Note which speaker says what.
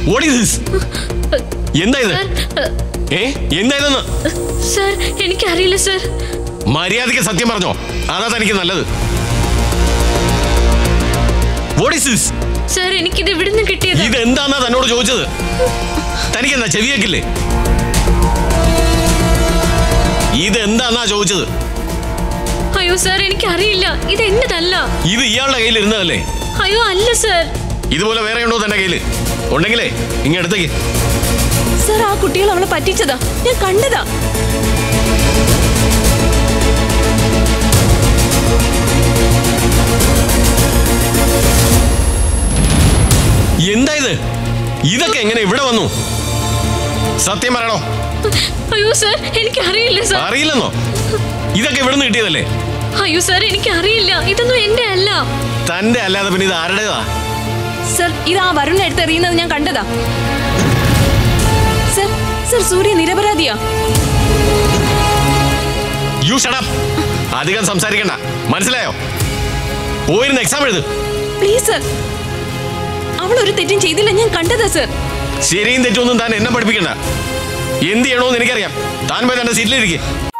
Speaker 1: what is this എന്താ ഇത്
Speaker 2: sir
Speaker 1: ഏ എന്താ ഇതെന്ന്
Speaker 2: സർ എനിക്കറിയില്ല സർ
Speaker 1: മര്യാദയ്ക്ക് സത്യം പറഞ്ഞോ അതാ തനിക്ക് നല്ലത് വാട്ട് ഈസ് ദിസ്
Speaker 2: സർ എനിക്കിത് ഇവിടുന്ന് കിട്ടിയത്
Speaker 1: ഇത് എന്താന്നാ തന്നോട് ചോദിച്ചത് തനിക്ക് എന്താ ചെവിയേക്കില്ലേ ഇത് എന്താന്നാ ചോദിച്ചത്
Speaker 2: അയ്യോ സർ എനിക്കറിയില്ല ഇത് എന്റേതല്ല
Speaker 1: ഇത് ഇയാളുടെ കയ്യിൽ ഇരുന്നതല്ലേ
Speaker 2: അയ്യോ അല്ല സർ
Speaker 1: ഇതുപോലെ വേറെ ഉണ്ടോ തന്റെ കയ്യിൽ ഉണ്ടെങ്കിലേ ഇങ്ങ എടുത്തേക്ക്
Speaker 3: സർ ആ കുട്ടികൾ അവളെ പറ്റിച്ചതാ ഞാൻ കണ്ടതാ
Speaker 1: എന്താ ഇത് ഇതൊക്കെ എങ്ങനെ ഇവിടെ വന്നു സത്യം പറയണോ
Speaker 2: അയ്യോ സർ എനിക്കറിയില്ല സർ
Speaker 1: അറിയില്ലെന്നോ ഇതൊക്കെ ഇവിടെ നിന്ന് കിട്ടിയതല്ലേ
Speaker 2: അയ്യോ സർ എനിക്കറിയില്ല ഇതൊന്നും എന്റെ അല്ല
Speaker 1: തന്റെ അല്ലാതെ പിന്നെ ഇത് ആരുടേതാ
Speaker 3: സർ ഇത് ആ വരുൺ എടുത്തെറിയുന്നത് ഞാൻ കണ്ടതാ സർ സർ സൂര്യ നിരപരാധിയാ
Speaker 1: യു ഷടപ്പ് അധികം സംസാരിക്കണ്ട മനസ്സിലായോ പോയിരുന്ന് എക്സാം എഴുത്
Speaker 3: പ്ലീസ് സർ അവൾ ഒരു തെറ്റും ചെയ്തില്ല ഞാൻ കണ്ടതാ സർ
Speaker 1: ശരിയും തെറ്റൊന്നും താൻ എന്നെ പഠിപ്പിക്കണ്ട എന്ത് ചെയ്യണോന്ന് എനിക്കറിയാം താൻ പോയി തന്റെ സീറ്റിലിരിക്കെ